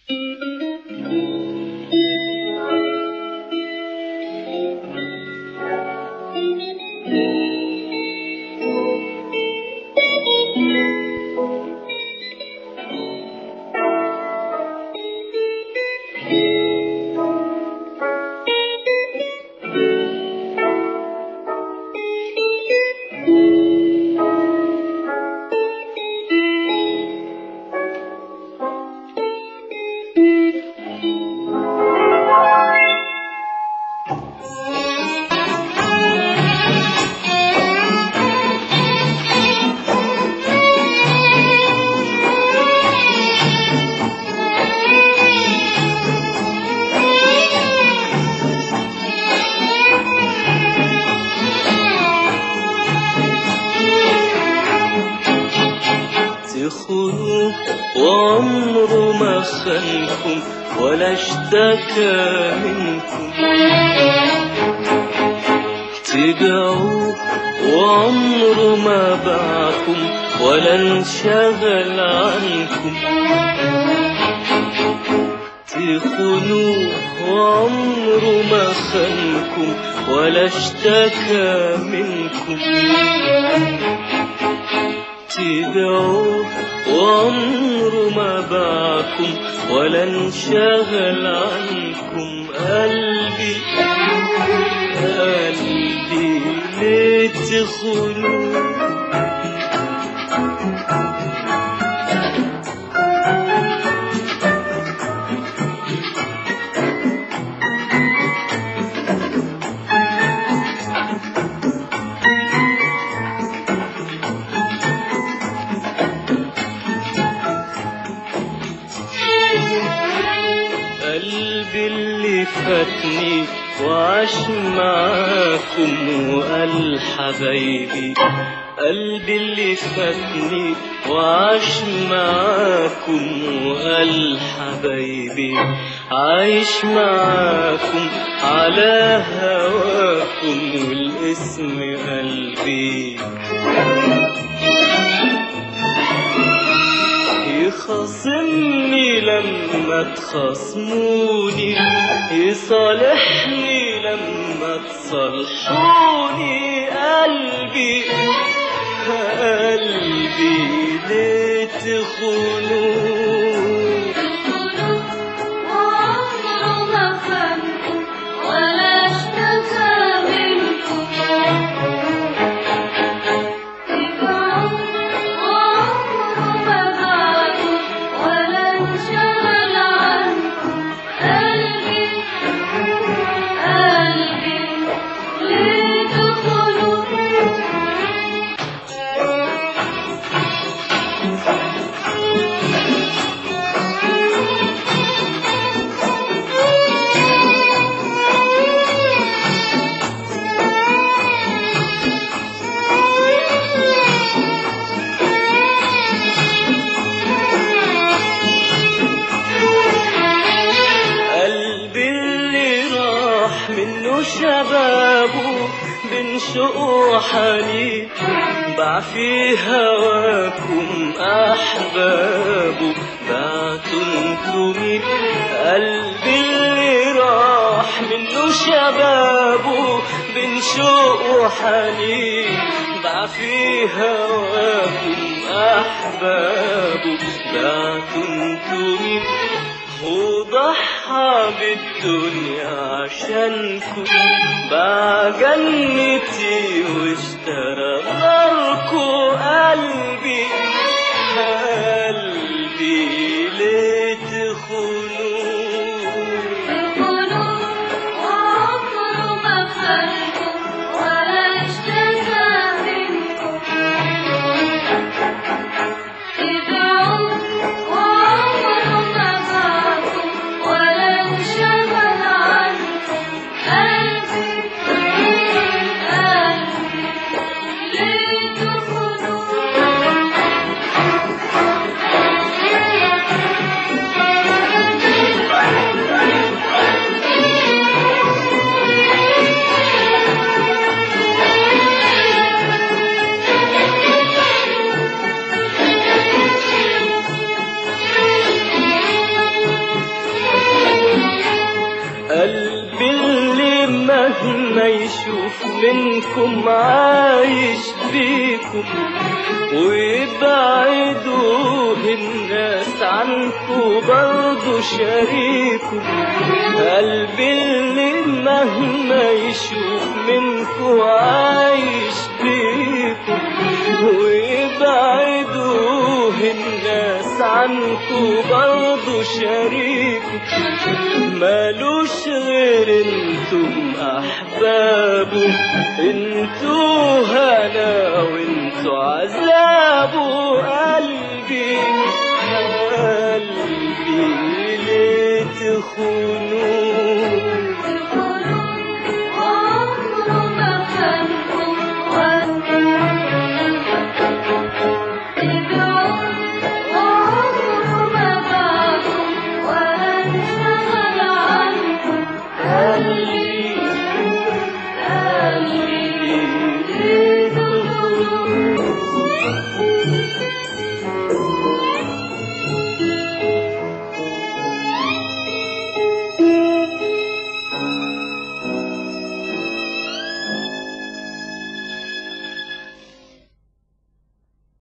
تخونوا وعمره ما خانكم ولا اشتكى منكم تبيعوه وعمره ما باعكم ولا انشغل عنكم تخونوه وعمره ما خانكم ولا اشتكى منكم تبيعوه وعمره ما باعكم ولا انشغل عنكم قلبي قلبي ليه تخونوه قلبي اللي فاتني وعاش معاكم وقال حبايبي قلبي اللي فاتني وعاش معاكم وقال حبايبي عايش معاكم على هواكم والاسم قلبي يخاصمني لما تخاصموني يصالحني لما تصالحوني قلبي قلبي ليه تخونوني وعمره ما خانكم ولا اشتكى منكم تبعوا وعمره ما باعكم ولا انشغل عنكم قلبي قلبي ليه تخونوا قلبي اللي راح منه شبابه بين شوق وحنين باع في هواكم أحبابه بعتوا انتوا مين قلبي اللي راح منه شبابه بين شوق وحنين باع في هواكم أحبابه بعتوا انتوا مين وضحى بالدنيا عشانكم باع جنتي واشترى ناركو قلبي قلبي ليه تخونوه تخونوا وعمره ما خانكم ولا اشتكى منكم تبعوا وعمره ما باعكم ولا انشغل عنكم قلبي قلبي ليه تخونوا مهما يشوف منكم عايش بيكم ويبعدوا الناس عنكم برضو شريكم قلبي اللي مهما يشوف منكم عايش بيكم ويبعدوا الناس عنكم برضو شريكم مالوش غير انتم احبابه انتوا هنا وانتوا عذابه قلبي قلبي ليه تخونوا